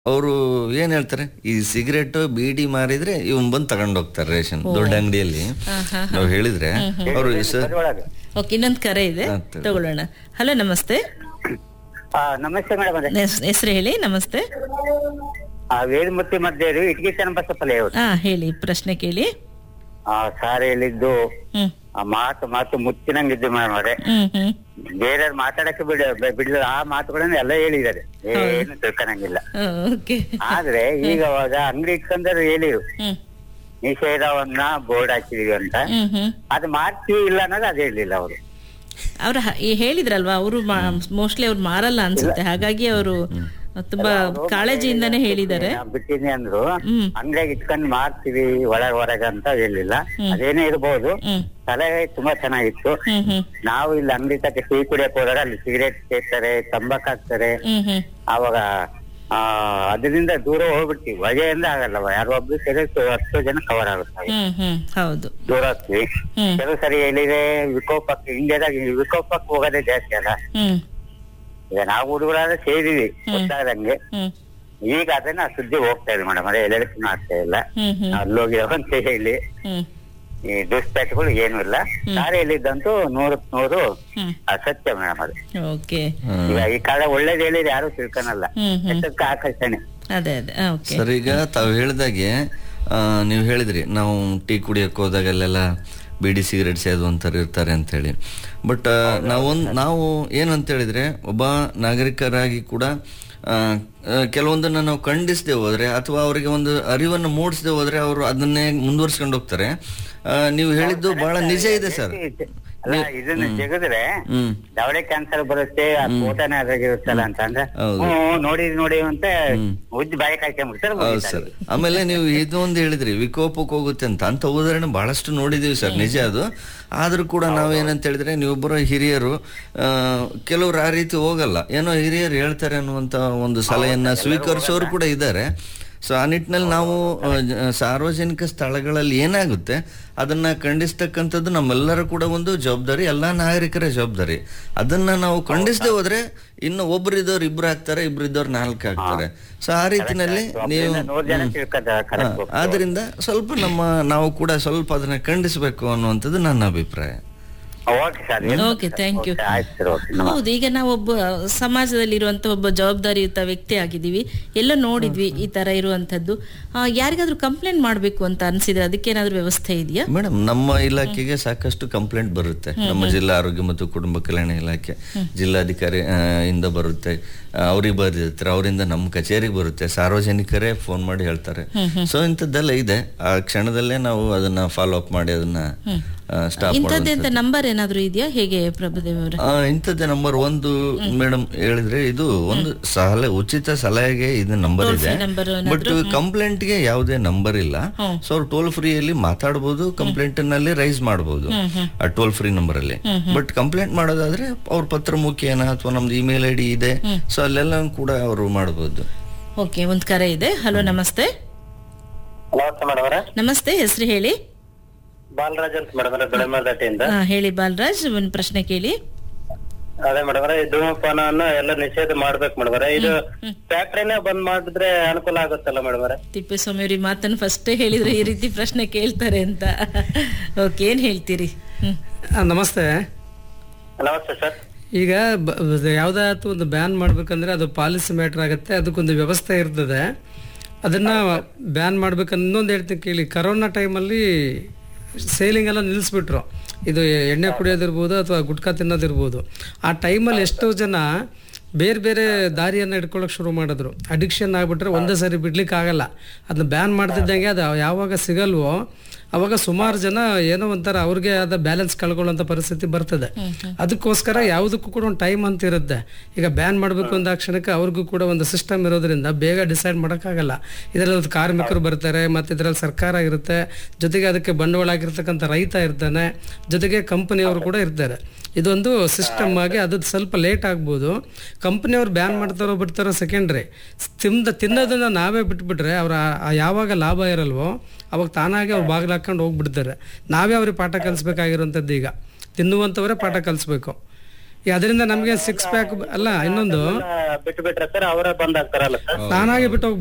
ಅವರು ಏನ್ ಹೇಳ್ತಾರೆ ಈ ಸಿಗರೇಟ್ ಬೀಡಿ ಮಾರಿದ್ರೆ ಇವನ್ ಬಂದು ತಗೊಂಡ್ ಹೋಗ್ತಾರೆ ರೇಷನ್ ದೊಡ್ಡ ಅಂಗಡಿಯಲ್ಲಿ ನಾವು ಹೇಳಿದ್ರೆ ಅವರು ಸರ್ ಒಳಗೆ ಓಕೆ ಇನ್ನೊಂದು ಕರೆ ಇದೆ ಹಾ, ತಗೊಳ್ಳಿ. ತಗೊಳ್ಳೋಣ ಹಲೋ ನಮಸ್ತೆ ಆ, ನಮಸ್ತೆ ಮೇಡಮ್ ಅದೇ ಹೆಸರು ಹೇಳಿ ನಮಸ್ತೆ ಆ ವೇದಮೂರ್ತಿ ಮಧ್ಯೆ ಇಟ್ಗಿ ಚನ್ನಬಸಪ್ಪಲೆ ಅವರು ಹಾ ಹೇಳಿ ಪ್ರಶ್ನೆ ಕೇಳಿ ಆ ಸಾರ್ ಹೇಳಿದ್ದು ಹ್ಮ್ ಆ ಮಾತು ಮಾತು ಮುತ್ತಿನಂಗಿದ್ದು ಮೇಡಮ್ ಅವರೇ ಹ್ಮ್ ಹ್ಮ್ ಬೇರೆಯವ್ರ ಮಾತಾಡಕ್ಕೆ ಬಿಡ ಬಿಡದ ಆ ಮಾತುಗಳನ್ನ ಎಲ್ಲ ಹೇಳಿದ್ದಾರೆ ಏನು ತಿಳ್ಕೊಳಂಗಿಲ್ಲ ಓಕೆ ಆದ್ರೆ ಈಗ ಅವಾಗ ಅಂಗಡಿ ಇಟ್ಕೊಂಡ್ರೆ ಹೇಳಿರು ಹ್ಮ್ ನಿಷೇಧವನ್ನ ಬೋರ್ಡ್ ಹಾಕಿದೀವಿ ಅಂತ ಹ್ಮ್ ಹ್ಮ್ ಅದು ಮಾಡ್ತೀವಿ ಇಲ್ಲ ಅನ್ನೋದು ಅದು ಹೇಳಿಲ್ಲ ಅವರು ಅವ್ರ ಹ- ಈ ಹೇಳಿದ್ರಲ್ವಾ ಅವರು ಮೋಸ್ಟ್ಲಿ ಅವ್ರು ಮಾರಲ್ಲ ಅನ್ಸುತ್ತೆ ಹಾಗಾಗಿ ಅವರು ತುಂಬಾ ಕಾಳಜಿಯಿಂದಾನೇ ಹೇಳಿದ್ದಾರೆ ಬಿಟ್ಟಿನಿ ಅಂದ್ರು ಹ್ಮ್ ಅಂಗಡಿಯಾಗ ಇಟ್ಕೊಂಡ್ ಮಾಡ್ತೀವಿ ಒಳಗ ಹೊರಗ ಅಂತ ಹೇಳಿಲ್ಲ ಅದೇನೇ ಇರ್ಬೋದು ಹ್ಮ್ ಸಲಹೆ ತುಂಬಾ ಚೆನ್ನಾಗಿತ್ತು ಹ್ಮ್ ಹ್ಮ್ ನಾವು ಇಲ್ಲಿ ಅಂಗಡಿ ತಕ್ಕ ಟೀ ಕುಡಿಯಕ್ ಹೋದಾಗ ಅಲ್ಲಿ ಸಿಗರೇಟ್ ಸೇರ್ತಾರೆ ತಂಬಾಕ್ ಹಾಕ್ತಾರೆ ಹ್ಮ್ ಹ್ಮ್ ಅವಾಗ ಆ ಅದರಿಂದ ದೂರ ಹೋಗ್ಬಿಡ್ತೀವಿ ಹೊಗೆಯಿಂದ ಆಗಲ್ಲವ ಯಾರೋ ಒಬ್ರು ಸೇರಿ ಹತ್ತು ಜನ ಕವರ್ ಆಗುತ್ತೆ ಹ್ಮ್ ಹ್ಮ್ ಹೌದು ದೂರ ಹೋಗ್ತೀವಿ ಹ್ಮ್ ಕೆಲವು ಸರಿ ಹೇಳಿದ್ರೆ ವಿಕೋಪಕ್ಕೆ ಇಂಡಿಯಾದಾಗ ವಿಕೋಪಕ್ಕೆ ಹೋಗೋದೇ ಜಾಸ್ತಿ ಅಲ್ಲ ಹ್ಮ್ ಈಗ ನಾವು ಹುಡುಗರಾದ್ರೆ ಸೇರಿವಿ ಗೊತ್ತಾಗದಂಗೆ ಹ್ಮ್ ಈಗ ಅದನ್ನ ಸುದ್ದಿ ಹೋಗ್ತಾ ಇದೆ ಮೇಡಮ್ ಅದೇ ಎಲೆಕ್ಷನ್ ಆಗ್ತಾ ಇಲ್ಲ ಹ್ಮ್ ಹ್ಮ್ ಅಲ್ಲೋಗಿ ಅಂತ ಹೇಳಿ ಹ್ಮ್ ಈ ದುಷ್ಪೇಟೆಗಳು ಏನು ಇಲ್ಲ ದಾರಿ ಹೇಳಿದ್ದಂತೂ ನೂರಕ್ ನೂರು ಹ್ಮ್ ಅಸತ್ಯ ಮೇಡಮ್ ಅದು ಓಕೆ ಈಗ ಈ ಕಾಲ ಒಳ್ಳೇದ್ ಹೇಳಿದ್ರೆ ಯಾರು ತಿಳ್ಕೊನಲ್ಲ ಹ್ಮ್ ಹ್ಮ್ ಎಷ್ಟಕ್ಕೆ ಆಕರ್ಷಣೆ ಅದೇ ಅದೇ ಓಕೆ ಸರ್ ಈಗ ತಾವು ಹೇಳ್ದಾಗೆ ಆ, ನೀವು ಹೇಳಿದ್ರಿ ನಾವು ಟೀ ಕುಡಿಯಕ್ಕೆ ಹೋದಾಗಲ್ಲೆಲ್ಲ ಬೀಡಿ ಸಿಗರೇಟ್ ಸೇದು ಅಂತಾರೆ ಇರ್ತಾರೆ ಅಂತ ಹೇಳಿ ಬಟ್ ನಾವೊಂದು ನಾವು ಏನು ಅಂತ ಹೇಳಿದ್ರೆ ಒಬ್ಬ ನಾಗರಿಕರಾಗಿ ಕೂಡ ಆ, ಆ, ಕೆಲವೊಂದನ್ನ ನಾವು ಖಂಡಿಸದೆ ಹೋದ್ರೆ ಅಥವಾ ಅವರಿಗೆ ಒಂದು ಅರಿವನ್ನು ಮೂಡಿಸದೆ ಹೋದ್ರೆ ಅವರು ಅದನ್ನೇ ಮುಂದುವರ್ಸ್ಕೊಂಡು ಹೋಗ್ತಾರೆ ಆ, ನೀವು ಹೇಳಿದ್ದು ಬಹಳ ನಿಜ ಇದೆ ಸರ್ ಅಲ್ಲ ಇದನ್ನ ಜಗದ್ರೆ ಹ್ಮ್ ದವಡೆ ಕ್ಯಾನ್ಸರ್ ಬರುತ್ತೆ ಆ ಫೋಟೋನೇ ಅದ್ರಾಗಿರುತ್ತಲ್ಲ ಅಂತ ಅಂದ್ರೆ ಹೌದು. ಹ್ಮ್ ನೋಡಿ ನೋಡಿ ಅಂತ ಉಜ್ಜಿ ಬಾಯಿ ಕಾಯ್ಕೊಂಡ್ಬಿಡ್ತಾರೆ ಹೌದು ಸರ್ ಆಮೇಲೆ ನೀವು ಇದೊಂದು ಹೇಳಿದ್ರಿ ವಿಕೋಪಕ್ಕೆ ಹೋಗುತ್ತೆ ಅಂತ ಅಂತ ಉದಾಹರಣೆ ಬಹಳಷ್ಟು ನೋಡಿದೀವಿ ಸರ್ ನಿಜ ಅದು ಆದ್ರೂ ಕೂಡ ನಾವೇನಂತ ಹೇಳಿದ್ರೆ ನೀವೊಬ್ಬರ ಹಿರಿಯರು ಆ, ಕೆಲವ್ರು ಆ ರೀತಿ ಹೋಗಲ್ಲ ಏನೋ ಹಿರಿಯರು ಹೇಳ್ತಾರೆ ಅನ್ನುವಂತ ಒಂದು ಸಲಹೆಯನ್ನ ಸ್ವೀಕರಿಸೋರು ಕೂಡ ಇದ್ದಾರೆ ಸೊ ಆ ನಿಟ್ಟಿನಲ್ಲಿ ನಾವು ಆ, ಜ- ಸಾರ್ವಜನಿಕ ಸ್ಥಳಗಳಲ್ಲಿ ಏನಾಗುತ್ತೆ ಅದನ್ನ ಖಂಡಿಸ್ತಕ್ಕಂಥದ್ದು ನಮ್ಮೆಲ್ಲರ ಕೂಡ ಒಂದು ಜವಾಬ್ದಾರಿ ಎಲ್ಲಾ ನಾಗರಿಕರ ಜವಾಬ್ದಾರಿ ಅದನ್ನ ನಾವು ಖಂಡಿಸದೆ ಹೋದ್ರೆ ಇನ್ನು ಒಬ್ರಿದ್ದವ್ರು ಇಬ್ರು ಆಗ್ತಾರೆ ಇಬ್ರು ಇದ್ದವ್ರು ನಾಲ್ಕು ಆಗ್ತಾರೆ ಸೊ ಆ ರೀತಿನಲ್ಲಿ ನೀವು ನೂರ್ ಜನ ತಿಳ್ಕೊತಾರೆ correct. ಹಾ, ಆದ್ರಿಂದ ಸ್ವಲ್ಪ ನಮ್ಮ ನಾವು ಕೂಡ ಸ್ವಲ್ಪ ಅದನ್ನ ಖಂಡಿಸಬೇಕು ಅನ್ನುವಂಥದ್ದು ನನ್ನ ಅಭಿಪ್ರಾಯ okay sir okay thank you ಆಯ್ತು ಸರ್ ಓಕೆ ಹೌದು ಈಗ ನಾವು ಒಬ್ಬ ಸಮಾಜದಲ್ಲಿರುವಂತ ಒಬ್ಬ ಜವಾಬ್ದಾರಿಯುತ ವ್ಯಕ್ತಿ ಆಗಿದ್ದೀವಿ ಎಲ್ಲ ನೋಡಿದ್ವಿ ಈ ತರ ಇರುವಂತದ್ದು ಆ, ಯಾರಿಗಾದ್ರೂ ಕಂಪ್ಲೇಂಟ್ ಮಾಡ್ಬೇಕು ಅಂತ ಅನ್ಸಿದ್ರೆ ಅದಕ್ಕೇನಾದ್ರೂ ವ್ಯವಸ್ಥೆ ಇದೆಯಾ ಮೇಡಮ್ ನಮ್ಮ ಇಲಾಖೆಗೆ ಸಾಕಷ್ಟು ಕಂಪ್ಲೇಂಟ್ ಬರುತ್ತೆ ನಮ್ಮ ಜಿಲ್ಲಾ ಆರೋಗ್ಯ ಮತ್ತು ಕುಟುಂಬ ಕಲ್ಯಾಣ ಇಲಾಖೆ ಜಿಲ್ಲಾಧಿಕಾರಿ ಆ, ಇಂದ ಬರುತ್ತೆ ಅವ್ರಿಗೆ ಬರೆದಿರ್ತಾರೆ ಅವರಿಂದ ನಮ್ಮ ಕಚೇರಿಗೆ ಬರುತ್ತೆ ಸಾರ್ವಜನಿಕರೇ ಫೋನ್ ಮಾಡಿ ಹೇಳ್ತಾರೆ ಸೊ ಇಂಥದ್ದೆಲ್ಲ ಇದೆ ಆ ಕ್ಷಣದಲ್ಲೇ ನಾವು ಅದನ್ನ ಫಾಲೋ ಅಪ್ ಮಾಡಿ ಅದನ್ನ ಸ್ಟಾಪ್ ಇಂಥದ್ದೆಂತ ನಂಬರ್ ಏನಾದ್ರೂ ಇದೆಯಾ ಹೇಗೆ ಪ್ರಭುದೇವ್ ಅವರೇ ಆ, ಇಂಥದ್ದೇ ನಂಬರ್ ಒಂದು ಮೇಡಮ್ ಹೇಳಿದ್ರೆ ಇದು ಒಂದು ಸಲಹೆ ಉಚಿತ ಸಲಹೆಗೆ ಇದು ನಂಬರ್ ಇದೆ ನಂಬರ್ ಬಟ್ ಕಂಪ್ಲೇಂಟ್ ಗೆ ಯಾವುದೇ ನಂಬರ್ ಇಲ್ಲ ಸೊ ಅವ್ರು ಟೋಲ್ ಫ್ರೀಯಲ್ಲಿ ಮಾತಾಡಬಹುದು ಕಂಪ್ಲೇಂಟ್ ನಲ್ಲಿ ರೈಸ್ ಮಾಡಬಹುದು ಆ ಟೋಲ್ ಫ್ರೀ ನಂಬರ್ ಅಲ್ಲಿ ಬಟ್ ಕಂಪ್ಲೇಂಟ್ ಮಾಡೋದಾದ್ರೆ ಅವ್ರ ಪತ್ರ ಮುಖೇನ ಅಥವಾ ನಮ್ದು ಇಮೇಲ್ ಐ ಡಿ ಇದೆ ಸೊ ಅಲ್ಲೆಲ್ಲ ಕೂಡ ಅವರು ಮಾಡಬಹುದು ಓಕೆ ಒಂದ್ ಕರೆ ಇದೆ ಹಲೋ ನಮಸ್ತೆ ನಮಸ್ತೆ ಮೇಡಮ್ ಅವರೇ ನಮಸ್ತೆ ಹೆಸರು ಹೇಳಿ ಬಾಲರಾಜ್ ಅಂತ ಮೇಡಮ್ ಅವರೇ ಬೆಳೆಮರದಟ್ಟಿಯಿಂದ ಆ, ಹೇಳಿ ಬಾಲರಾಜ್ ಒಂದ್ ಪ್ರಶ್ನೆ ಕೇಳಿ ಅದೇ ಮೇಡಮ್ ಅವರೇ ಧೂಮಪಾನವನ್ನ ಎಲ್ಲ ನಿಷೇಧ ಮಾಡ್ಬೇಕು ಮೇಡಮ್ ಅವರೇ ಇದು ಫ್ಯಾಕ್ಟ್ರಿನೇ ಬಂದ್ ಮಾಡಿದ್ರೆ ಅನುಕೂಲ ಆಗುತ್ತಲ್ಲ ಮೇಡಮ್ ಅವರೇ ತಿಪ್ಪೇಸ್ವಾಮಿ ಅವ್ರ ಈ ಮಾತನ್ನು ಫಸ್ಟೇ ಹೇಳಿದ್ರೆ ಈ ರೀತಿ ಪ್ರಶ್ನೆ ಕೇಳ್ತಾರೆ ಅಂತ ಓಕೆ ಏನ್ ಹೇಳ್ತೀರಿ ಹ್ಮ್ ಆ, ನಮಸ್ತೆ ನಮಸ್ತೆ ಸರ್ ಈಗ ಬ- ಯಾವುದಾದ್ರು ಒಂದು ಬ್ಯಾನ್ ಮಾಡ್ಬೇಕಂದ್ರೆ ಅದು ಪಾಲಿಸಿ ಮ್ಯಾಟ್ರ್ ಆಗುತ್ತೆ ಅದಕ್ಕೊಂದು ವ್ಯವಸ್ಥೆ ಇರ್ತದೆ ಅದನ್ನ ಬ್ಯಾನ್ ಮಾಡ್ಬೇಕಂದ್ರೆ ಇನ್ನೊಂದು ಹೇಳ್ತೀನಿ ಕೇಳಿ ಕರೋನಾ ಟೈಮಲ್ಲಿ ಸೇಲಿಂಗ್ ಎಲ್ಲ ನಿಲ್ಲಿಸ್ಬಿಟ್ರು ಇದು ಎಣ್ಣೆ ಕುಡಿಯೋದಿರ್ಬೋದು ಅಥವಾ ಗುಟ್ಕಾ ತಿನ್ನೋದಿರ್ಬೋದು ಆ ಟೈಮಲ್ಲಿ ಎಷ್ಟೋ ಜನ ಬೇರೆ ಬೇರೆ ದಾರಿಯನ್ನು ಇಟ್ಕೊಳ್ಳೋಕೆ ಶುರು ಮಾಡಿದ್ರು ಅಡಿಕ್ಷನ್ ಆಗಿಬಿಟ್ರೆ ಒಂದೇ ಸರಿ ಬಿಡ್ಲಿಕ್ಕೆ ಆಗಲ್ಲ ಅದನ್ನ ಬ್ಯಾನ್ ಮಾಡ್ತಿದ್ದಂಗೆ ಅದು ಯಾವಾಗ ಸಿಗಲ್ವೋ ಅವಾಗ ಸುಮಾರು ಜನ ಏನೋ ಒಂಥರ ಅವ್ರಿಗೆ ಆದ ಬ್ಯಾಲೆನ್ಸ್ ಕಳ್ಕೊಳ್ಳೋಂಥ ಪರಿಸ್ಥಿತಿ ಬರ್ತದೆ ಅದಕ್ಕೋಸ್ಕರ ಯಾವುದಕ್ಕೂ ಕೂಡ ಒಂದು ಟೈಮ್ ಅಂತ ಇರುತ್ತೆ ಈಗ ಬ್ಯಾನ್ ಮಾಡಬೇಕು ಅಂದ ಕ್ಷಣಕ್ಕೆ ಅವ್ರಿಗೂ ಕೂಡ ಒಂದು ಸಿಸ್ಟಮ್ ಇರೋದ್ರಿಂದ ಬೇಗ ಡಿಸೈಡ್ ಮಾಡೋಕ್ಕಾಗಲ್ಲ ಇದರಲ್ಲಿ ಒಂದು ಕಾರ್ಮಿಕರು ಬರ್ತಾರೆ ಮತ್ತು ಇದರಲ್ಲಿ ಸರ್ಕಾರ ಇರುತ್ತೆ ಜೊತೆಗೆ ಅದಕ್ಕೆ ಬಂಡವಾಳ ಆಗಿರ್ತಕ್ಕಂಥ ರೈತ ಇರ್ತಾನೆ ಜೊತೆಗೆ ಕಂಪನಿಯವರು ಕೂಡ ಇರ್ತಾರೆ ಇದೊಂದು ಸಿಸ್ಟಮ್ ಆಗಿ ಅದು ಸ್ವಲ್ಪ ಲೇಟ್ ಆಗ್ಬೋದು ಕಂಪ್ನಿಯವ್ರು ಬ್ಯಾನ್ ಮಾಡ್ತಾರೋ ಬಿಡ್ತಾರೋ ಸೆಕೆಂಡ್ರಿ ತಿಂದ ತಿನ್ನೋದನ್ನ ನಾವೇ ಬಿಟ್ಬಿಟ್ರೆ ಅವ್ರ ಆ- ಯಾವಾಗ ಲಾಭ ಇರಲ್ವೋ ಅವಾಗ ತಾನಾಗೆ ಅವ್ರು ಬಾಗಿಲು ಹಾಕೊಂಡು ಹೋಗ್ಬಿಡ್ತಾರೆ ನಾವೇ ಅವ್ರಿಗೆ ಪಾಠ ಕಲಿಸ್ಬೇಕಾಗಿರೋಂಥದ್ದು ಈಗ ತಿನ್ನುವಂಥವರೇ ಪಾಠ ಕಲಿಸ್ಬೇಕು ಈ ಅದರಿಂದ ನಮಗೆ ಸಿಕ್ಸ್ ಪ್ಯಾಕ್ ಅಲ್ಲ ಇನ್ನೊಂದು ಬಿಟ್ಟು ಬಿಟ್ರೆ ಸರ್ ಅವರೇ ಬಂದ್ ಆಗ್ತಾರಲ್ಲ ಸರ್ ತಾನಾಗಿ ಬಿಟ್ಟು ಹೋಗ್ಬಿಡ್ತಾರೆ